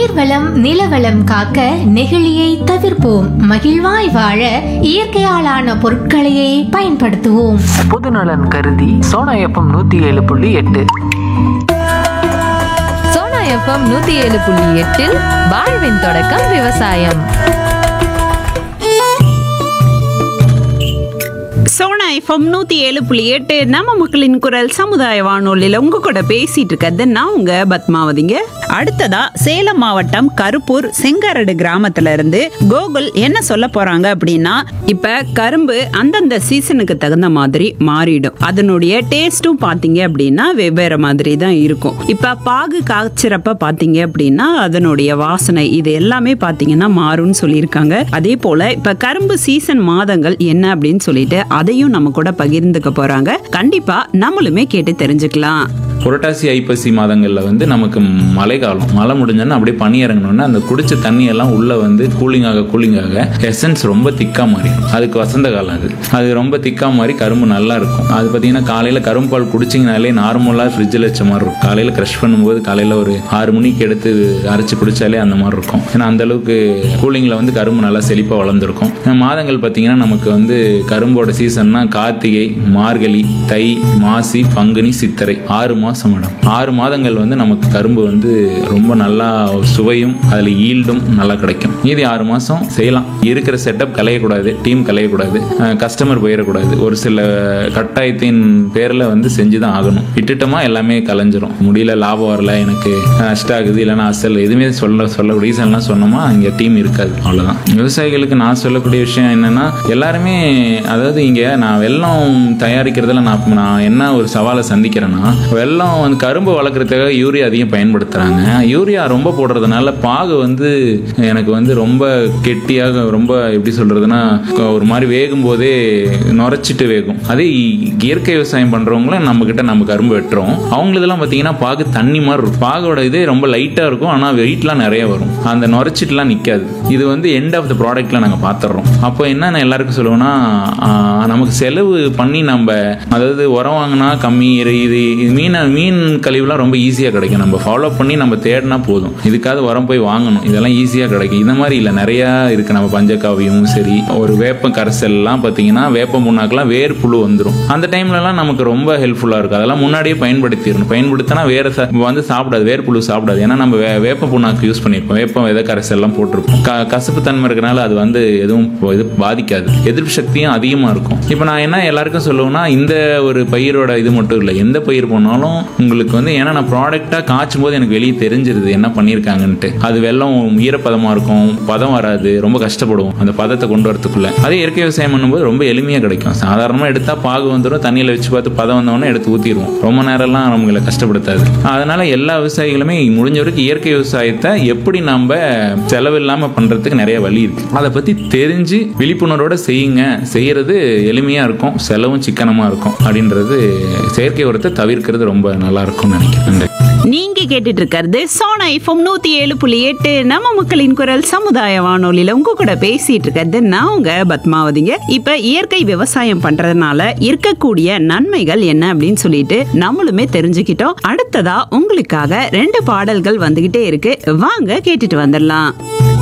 நீர்வளம் நிலவளம் காக்க நெகிழியை தவிர்ப்போம் மகிழ்வாய் வாழ இயற்கையாலான பொருட்களையே பயன்படுத்துவோம் பொதுநலன் கருதி சோனா எஃப்எம் நூத்தி ஏழு புள்ளி எட்டு சோனா எஃப்எம் நூத்தி ஏழு புள்ளி எட்டில் வாழ்வின் தொடக்கம் விவசாயம் சோனா எஃப்எம் நூத்தி ஏழு புள்ளி எட்டு நம்ம மக்களின் குரல் சமுதாய வானொலியில உங்க கூட பேசிட்டு இருக்கிறது நான் உங்க பத்மாவதிங்க அடுத்ததா சேலம் மாவட்டம் கருப்பூர் செங்காரடு கிராமத்துல இருந்து கோகுல் என்ன சொல்ல போறாங்க அப்படின்னா இப்ப கரும்பு அந்தந்த சீசனுக்கு தகுந்த மாதிரி மாறிடும் அதனுடைய டேஸ்டும் பாத்தீங்க அப்படின்னா வெவ்வேறு மாதிரி தான் இருக்கும் இப்ப பாகு காய்ச்சறப்ப பாத்தீங்க அப்படின்னா அதனுடைய வாசனை இது எல்லாமே பாத்தீங்கன்னா மாறும்னு சொல்லியிருக்காங்க அதே போல இப்ப கரும்பு சீசன் மாதங்கள் என்ன அப்படின்னு சொல்லிட்டு அதையும் நம்ம கூட பகிர்ந்துக்க போறாங்க கண்டிப்பா நம்மளுமே கேட்டு தெரிஞ்சுக்கலாம் புரட்டாசி ஐப்பசி மாதங்களில் வந்து நமக்கு மழை காலம் மழை முடிஞ்சோன்னா அப்படியே பனி இறங்கினோன்னா அந்த குடிச்ச தண்ணி எல்லாம் உள்ளே வந்து கூலிங்காக கூலிங்காக எசன்ஸ் ரொம்ப திக்காக மாறிடும் அதுக்கு வசந்த காலம் அது அது ரொம்ப திக்காக மாறி கரும்பு நல்லா இருக்கும் அது பார்த்தீங்கன்னா காலையில் கரும்பு பால் குடிச்சிங்கனாலே நார்மலாக ஃப்ரிட்ஜில் வச்ச மாதிரி இருக்கும் காலையில் க்ரஷ் பண்ணும்போது காலையில் ஒரு ஆறு மணிக்கு எடுத்து அரைச்சி குடிச்சாலே அந்த மாதிரி இருக்கும் ஏன்னா அந்த அளவுக்கு கூலிங்கில் வந்து கரும்பு நல்லா செழிப்பாக வளர்ந்துருக்கும் மாதங்கள் பார்த்தீங்கன்னா நமக்கு வந்து கரும்போட சீசன்னா கார்த்திகை மார்கழி தை மாசி பங்குனி சித்திரை ஆறு மாதம் மேடம் ஆறு மாதங்கள் வந்து நமக்கு கரும்பு வந்து ரொம்ப நல்லா சுவையும் அதில் ஈல்டும் நல்லா கிடைக்கும் மீதி ஆறு மாதம் செய்யலாம் இருக்கிற செட்டப் கலையக்கூடாது டீம் கலையக்கூடாது கஸ்டமர் போயிடக்கூடாது ஒரு சில கட்டாயத்தின் பேரில் வந்து செஞ்சு தான் ஆகணும் விட்டுட்டோமா எல்லாமே கலைஞ்சிரும் முடியல லாபம் வரல எனக்கு நஷ்டம் ஆகுது இல்லைன்னா அசல் எதுவுமே சொல்ல சொல்ல ரீசன்லாம் சொன்னோமா இங்கே டீம் இருக்காது அவ்வளோதான் விவசாயிகளுக்கு நான் சொல்லக்கூடிய விஷயம் என்னன்னா எல்லாருமே அதாவது இங்கே நான் வெள்ளம் தயாரிக்கிறதுல நான் நான் என்ன ஒரு சவாலை சந்திக்கிறேன்னா வெள்ளம் வந்து கரும்பு வளர்க்குறதுக்காக யூரியா அதிகம் பயன்படுத்துகிறாங்க யூரியா ரொம்ப போடுறதுனால பாகு வந்து எனக்கு வந்து ரொம்ப கெட்டியாக ரொம்ப எப்படி சொல்கிறதுனா ஒரு மாதிரி வேகும் போதே நுரைச்சிட்டு வேகும் அதே இயற்கை விவசாயம் பண்ணுறவங்களும் நம்ம கிட்ட நம்ம கரும்பு வெட்டுறோம் அவங்களதெல்லாம் பார்த்தீங்கன்னா பாகு தண்ணி மாதிரி இருக்கும் பாகோட இதே ரொம்ப லைட்டாக இருக்கும் ஆனால் வெயிட்லாம் நிறைய வரும் அந்த நுரைச்சிட்டுலாம் நிற்காது இது வந்து எண்ட் ஆஃப் த ப்ராடக்ட்ல நாங்கள் பார்த்துடுறோம் அப்போ என்ன நான் எல்லாருக்கும் சொல்லுவேன்னா ஆஹ், நமக்கு செலவு பண்ணி நம்ம அதாவது உரம் வாங்கினா கம்மி இது இது இது மீன் மீன் கழிவுலாம் ரொம்ப ஈஸியாக கிடைக்கும் நம்ம ஃபாலோ பண்ணி நம்ம தேடினா போதும் இதுக்காவது உரம் போய் வாங்கணும் இதெல்லாம் ஈஸியாக கிடைக்கும் இந்த மாதிரி இல்லை நிறையா இருக்குது நம்ம பஞ்சகாவியும் சரி ஒரு வேப்ப கரைசல்லாம் பார்த்தீங்கன்னா வேப்ப முன்னாக்கெல்லாம் வேர் புழு வந்துடும் அந்த டைம்லலாம் நமக்கு ரொம்ப ஹெல்ப்ஃபுல்லாக இருக்கும் அதெல்லாம் முன்னாடியே பயன்படுத்திடணும் பயன்படுத்தினா வேற ச- வந்து சாப்பிடாது வேர் புழு சாப்பிடாது ஏன்னா நம்ம வே- வேப்ப புண்ணாக்கு யூஸ் பண்ணியிருப்போம் வேப்பம் விதை கரைசல்லாம் போட்டிருப்போம் க கசப்பு தன்மை இருக்கனால அது வந்து எதுவும் இப்போ இது பாதிக்காது எதிர்ப்பு சக்தியும் அதிகமாக இருக்கும் இப்போ நான் என்ன எல்லாருக்கும் சொல்லுவேன்னா இந்த ஒரு பயிரோட இது மட்டும் இல்லை எந்த பயிர் பண்ணாலும் உங்களுக்கு வந்து ஏன்னா நான் ப்ராடக்டாக காய்ச்சும் போது எனக்கு வெளியே தெரிஞ்சிருது என்ன பண்ணியிருக்காங்கன்ட்டு அது வெள்ளம் ஈரப்பதமாக இருக்கும் பதம் வராது ரொம்ப கஷ்டப்படுவோம் அந்த பதத்தை கொண்டு வரதுக்குள்ள அதே இயற்கை விவசாயம் பண்ணும்போது ரொம்ப எளிமையாக கிடைக்கும் சாதாரணமாக எடுத்தால் பாகு வந்துடும் தண்ணியில் வச்சு பார்த்து பதம் வந்தவொடனே எடுத்து ஊற்றிடுவோம் ரொம்ப நேரம்லாம் நம்மளை கஷ்டப்படுத்தாது அதனால எல்லா விவசாயிகளுமே முடிஞ்ச வரைக்கும் இயற்கை விவசாயத்தை எப்படி நம்ம செலவில்லாமல் பண்ணுறதுக்கு நிறைய வழி இருக்கு அதை பற்றி தெரிஞ்சு விழிப்புணர்வோட செய்யுங்க செய்யறது எளிமையாக இருக்கும் செலவும் சிக்கனமாக இருக்கும் அப்படின்றது செயற்கை உரத்தை தவிர்க்கிறது ரொம்ப நல்லா இருக்கும்னு நினைக்கிறேன் நன்றி. நீங்க கேட்டுட்டு இருக்கிறது சோனா எஃப்எம் நூத்தி ஏழு புள்ளி எட்டு நம்ம மக்களின் குரல் சமுதாய வானொலியில உங்க கூட பேசிட்டு இருக்கிறது நான் உங்க பத்மாவதிங்க இப்ப இயற்கை விவசாயம் பண்றதுனால இருக்கக்கூடிய நன்மைகள் என்ன அப்படின்னு சொல்லிட்டு நம்மளுமே தெரிஞ்சுக்கிட்டோம் அடுத்ததா உங்களுக்காக ரெண்டு பாடல்கள் வந்துகிட்டே இருக்கு வாங்க கேட்டுட்டு வந்துடலாம்